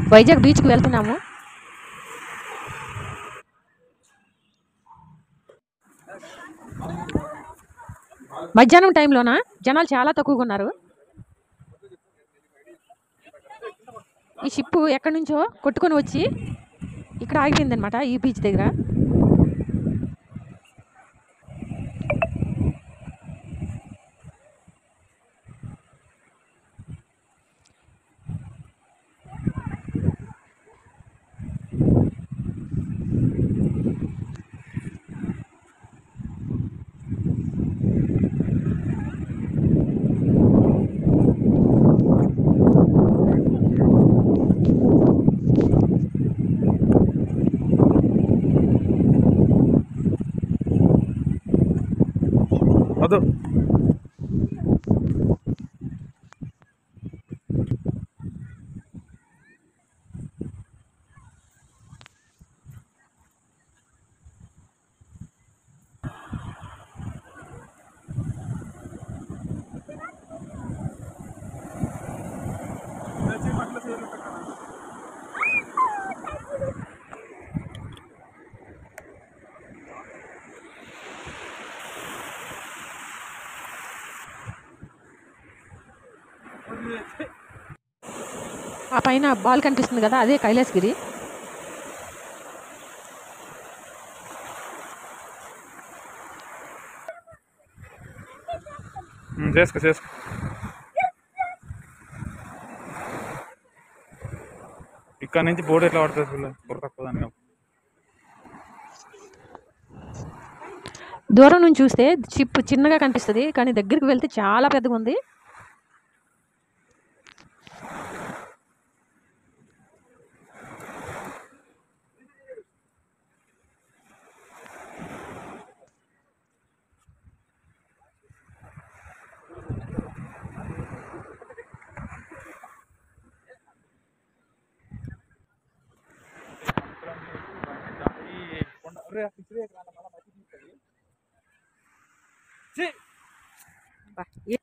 వైజాగ్ బీచ్కి వెళ్తున్నాము మధ్యాహ్నం టైంలోన జనాలు చాలా తక్కువగా ఉన్నారు ఈ షిప్ ఎక్కడి నుంచో కొట్టుకొని వచ్చి ఇక్కడ ఆగిపోయిందనమాట ఈ బీచ్ దగ్గర వద్దు ఆ పైన బాల్ కనిపిస్తుంది కదా అదే కైలాసగిరి ఉమ్, చేసుకో చేసుకో ఇక్కడ నుంచి బోర్డు ఎట్లా పడుతుంది పిల్ల బుర్ర తక్కువ దానికి దూరం నుంచి చూస్తే షిప్ చిన్నగా కనిపిస్తుంది కానీ దగ్గరికి వెళ్తే చాలా పెద్దగా ఉంది బా, ఏ-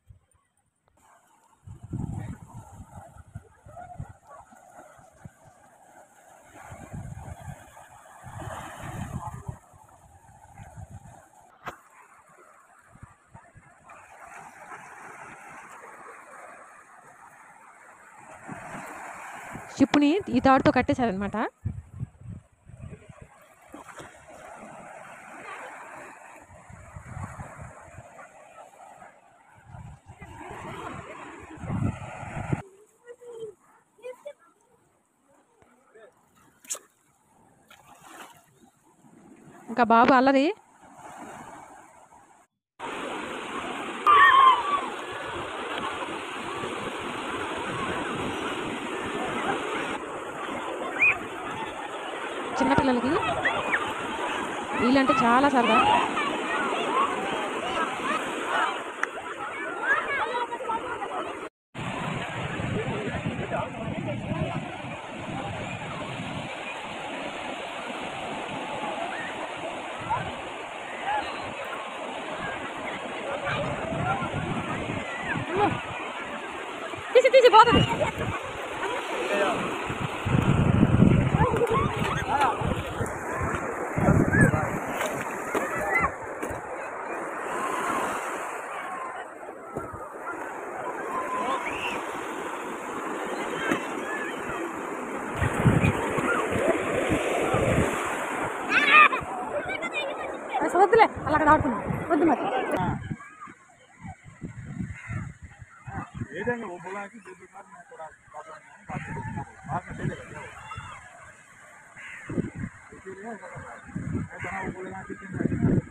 షిప్ని ఈ తాడుతో కట్టేశారనమాట ఇంకా బాబు అల్లరి చిన్నపిల్లలకి వీళ్ళంటే చాలా సరదా తీసి తీసి పోతుంది అసలు వద్దులే అలా అక్కడ ఆడుకున్నాం వద్దు మరి ఏదైనా वो बोला कि दो दिन बाद मैं थोड़ा प्रॉब्लम है बात करूंगा बाद में चलेगा क्या इसीलिए मैं बना वो बोलेगा कि तीन महीने